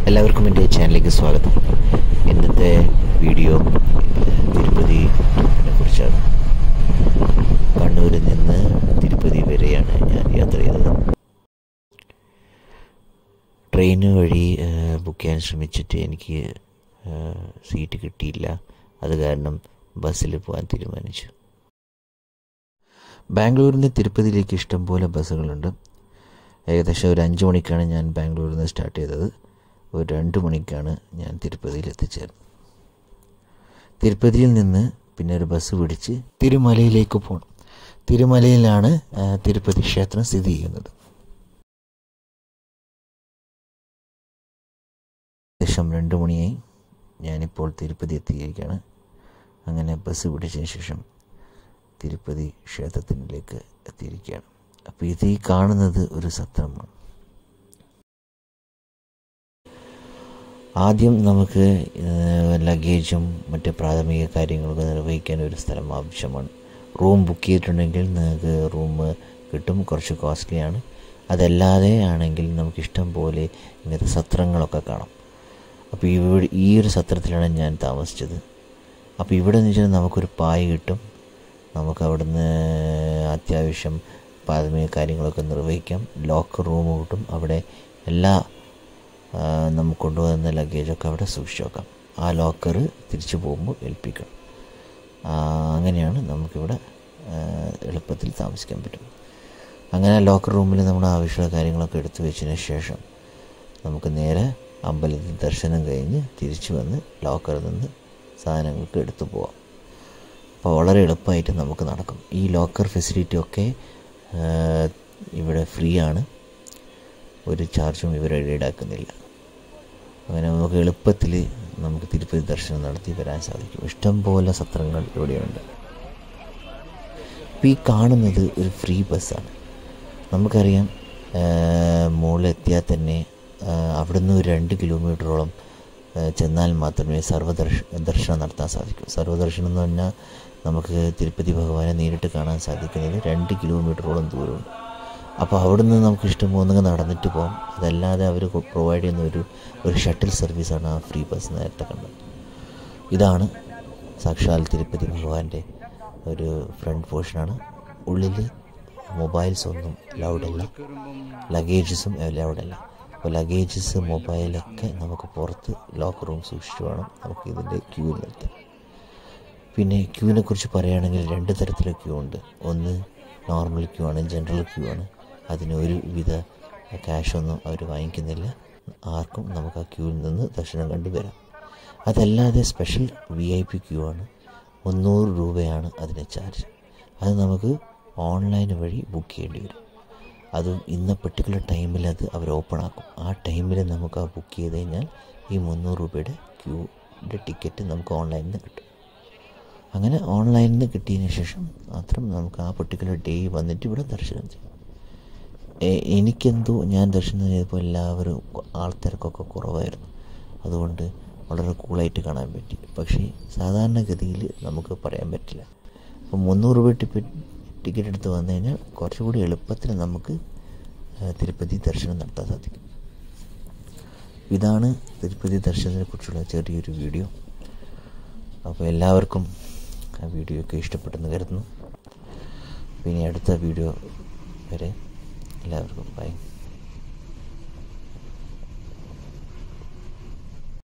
എല്ലാവർക്കും എൻ്റെ ചാനലിലേക്ക് സ്വാഗതം ഇന്നത്തെ വീഡിയോ തിരുപ്പതി ട്രിപ്പിനെ കുറിച്ചാണ് കണ്ണൂരിൽ നിന്ന് തിരുപ്പതി വരെയാണ് ഞാൻ യാത്ര ചെയ്തത് ട്രെയിന് വഴി ബുക്ക് ചെയ്യാൻ ശ്രമിച്ചിട്ട് എനിക്ക് സീറ്റ് കിട്ടിയില്ല അത് കാരണം ബസ്സിൽ പോകാൻ തീരുമാനിച്ചു ബാംഗ്ലൂരിൽ നിന്ന് തിരുപ്പതിയിലേക്ക് ഇഷ്ടംപോലെ ബസ്സുകളുണ്ട് ഏകദേശം ഒരു അഞ്ച് മണിക്കാണ് ഞാൻ ബാംഗ്ലൂരിൽ നിന്ന് സ്റ്റാർട്ട് ചെയ്തത് ഒരു രണ്ട് മണിക്കാണ് ഞാൻ തിരുപ്പതിയിൽ എത്തിച്ചേർന്നത് തിരുപ്പതിയിൽ നിന്ന് പിന്നെ ഒരു ബസ് പിടിച്ച് തിരുമലയിലേക്ക് പോകണം തിരുമലയിലാണ് തിരുപ്പതി ക്ഷേത്രം സ്ഥിതി ചെയ്യുന്നത് ഏകദേശം രണ്ട് മണിയായി ഞാനിപ്പോൾ തിരുപ്പതി എത്തിയിരിക്കുകയാണ് അങ്ങനെ ബസ് പിടിച്ചതിന് ശേഷം തിരുപ്പതി ക്ഷേത്രത്തിലേക്ക് എത്തിയിരിക്കുകയാണ് അപ്പോൾ ഇത് ഈ കാണുന്നത് ഒരു സത്രമാണ് ആദ്യം നമുക്ക് ലഗേജും മറ്റ് പ്രാഥമിക കാര്യങ്ങളൊക്കെ നിർവഹിക്കാൻ ഒരു സ്ഥലം ആവശ്യമാണ് റൂം ബുക്ക് ചെയ്തിട്ടുണ്ടെങ്കിൽ നിങ്ങൾക്ക് റൂം കിട്ടും കുറച്ച് കോസ്റ്റ്ലിയാണ് അതല്ലാതെ ആണെങ്കിൽ നമുക്ക് ഇഷ്ടം പോലെ ഇങ്ങനത്തെ സത്രങ്ങളൊക്കെ കാണാം അപ്പോൾ ഇവിടെ ഈ ഒരു സത്രത്തിലാണ് ഞാൻ താമസിച്ചത് അപ്പോൾ ഇവിടെ എന്ന് വെച്ചാൽ നമുക്കൊരു പായ കിട്ടും നമുക്ക് അവിടുന്ന് അത്യാവശ്യം പ്രാഥമിക കാര്യങ്ങളൊക്കെ നിർവഹിക്കാം ലോക്കർ റൂം കിട്ടും അവിടെ എല്ലാ നമുക്ക് കൊണ്ടുവന്ന ലഗേജൊക്കെ അവിടെ സൂക്ഷിച്ച് വെക്കാം ആ ലോക്കർ തിരിച്ചു പോകുമ്പോൾ ഏൽപ്പിക്കണം അങ്ങനെയാണ് നമുക്കിവിടെ എളുപ്പത്തിൽ താമസിക്കാൻ പറ്റും അങ്ങനെ ലോക്കർ റൂമിൽ നമ്മുടെ ആവശ്യമുള്ള കാര്യങ്ങളൊക്കെ എടുത്തു വെച്ചതിന് ശേഷം നമുക്ക് നേരെ അമ്പലത്തിൽ ദർശനം കഴിഞ്ഞ് തിരിച്ചു വന്ന് ലോക്കറിൽ നിന്ന് സാധനങ്ങൾക്ക് എടുത്തു പോവാം അപ്പോൾ വളരെ എളുപ്പമായിട്ട് നമുക്ക് നടക്കും ഈ ലോക്കർ ഫെസിലിറ്റി ഒക്കെ ഇവിടെ ഫ്രീ ആണ് ഒരു ചാർജും ഇവർ ഈടാക്കുന്നില്ല അങ്ങനെ നമുക്ക് എളുപ്പത്തിൽ നമുക്ക് തിരുപ്പതി ദർശനം നടത്തി വരാൻ സാധിക്കും ഇഷ്ടംപോലെ സത്രങ്ങൾ ഇവിടെയുണ്ട് ഇപ്പോൾ ഈ കാണുന്നത് ഒരു ഫ്രീ ബസ്സാണ് നമുക്കറിയാം മുകളിലെത്തിയാൽ തന്നെ അവിടുന്ന് ഒരു രണ്ട് കിലോമീറ്ററോളം ചെന്നാൽ മാത്രമേ സർവദർശ ദർശനം നടത്താൻ സാധിക്കൂ സർവദർശനം എന്ന് പറഞ്ഞാൽ നമുക്ക് തിരുപ്പതി ഭഗവാനെ നേരിട്ട് കാണാൻ സാധിക്കുന്നത് രണ്ട് കിലോമീറ്ററോളം ദൂരമുണ്ട് അപ്പോൾ അവിടുന്ന് നമുക്ക് ഇഷ്ടം പോകുന്നെങ്കിൽ നടന്നിട്ട് പോകാം അതല്ലാതെ അവർ പ്രൊവൈഡ് ചെയ്യുന്ന ഒരു ഒരു ഷട്ടിൽ സർവീസാണ് ആ ഫ്രീ ബസ് നേരത്തെ കണ്ടത് ഇതാണ് സാക്ഷാൽ തിരുപ്പതി ഭഗവാന്റെ ഒരു ഫ്രണ്ട് പോർഷനാണ് ഉള്ളിൽ മൊബൈൽസ് ഒന്നും ലൗഡല്ല ലഗേജസും ലൗഡല്ല അപ്പോൾ ലഗേജസ് മൊബൈലൊക്കെ നമുക്ക് പുറത്ത് ലോക്കർ റൂം സൂക്ഷിച്ച് വേണം നമുക്ക് ഇതിൻ്റെ ക്യൂ നിർത്താൻ പിന്നെ ക്യൂവിനെ കുറിച്ച് പറയുകയാണെങ്കിൽ രണ്ട് തരത്തിലുള്ള ക്യൂ ഉണ്ട് ഒന്ന് നോർമൽ ക്യൂ ആണ് ജനറൽ ക്യൂ ആണ് അതിന് ഒരു വിധ ക്യാഷൊന്നും അവർ വാങ്ങിക്കുന്നില്ല ആർക്കും നമുക്ക് ആ ക്യൂവിൽ നിന്ന് ദർശനം കണ്ടുവരാം അതല്ലാതെ special V I P queue ആണ് മുന്നൂറ് രൂപയാണ് അതിന് ചാർജ് അത് നമുക്ക് ഓൺലൈൻ വഴി ബുക്ക് ചെയ്യേണ്ടി വരും അതും ഇന്ന പെർട്ടിക്കുലർ ടൈമിൽ അത് അവർ ഓപ്പൺ ആക്കും ആ ടൈമിൽ നമുക്ക് ആ ബുക്ക് ചെയ്ത് കഴിഞ്ഞാൽ ഈ മുന്നൂറ് രൂപയുടെ ക്യൂയുടെ ടിക്കറ്റ് നമുക്ക് ഓൺലൈനിൽ നിന്ന് കിട്ടും അങ്ങനെ ഓൺലൈനിൽ നിന്ന് കിട്ടിയതിന് ശേഷം മാത്രം നമുക്ക് ആ പെർട്ടിക്കുലർ ഡേ വന്നിട്ട് ഇവിടെ ദർശനം ചെയ്യും എനിക്കെന്തോ ഞാൻ ദർശനം ചെയ്തപ്പോൾ എല്ലാവരും ആൾത്തിരക്കൊക്കെ കുറവായിരുന്നു അതുകൊണ്ട് വളരെ കൂളായിട്ട് കാണാൻ പറ്റി പക്ഷേ സാധാരണഗതിയിൽ നമുക്ക് പറയാൻ പറ്റില്ല അപ്പോൾ മുന്നൂറ് രൂപ ടിക്കറ്റ് എടുത്ത് വന്നു കഴിഞ്ഞാൽ കുറച്ചുകൂടി എളുപ്പത്തിൽ നമുക്ക് തിരുപ്പതി ദർശനം നടത്താൻ സാധിക്കും ഇതാണ് തിരുപ്പതി ദർശനത്തിനെ കുറിച്ചുള്ള ചെറിയൊരു വീഡിയോ അപ്പോൾ എല്ലാവർക്കും ആ വീഡിയോ ഒക്കെ ഇഷ്ടപ്പെട്ടെന്ന് കരുതുന്നു പിന്നെ അടുത്ത വീഡിയോ വരെ എല്ലാവർക്കും ബൈ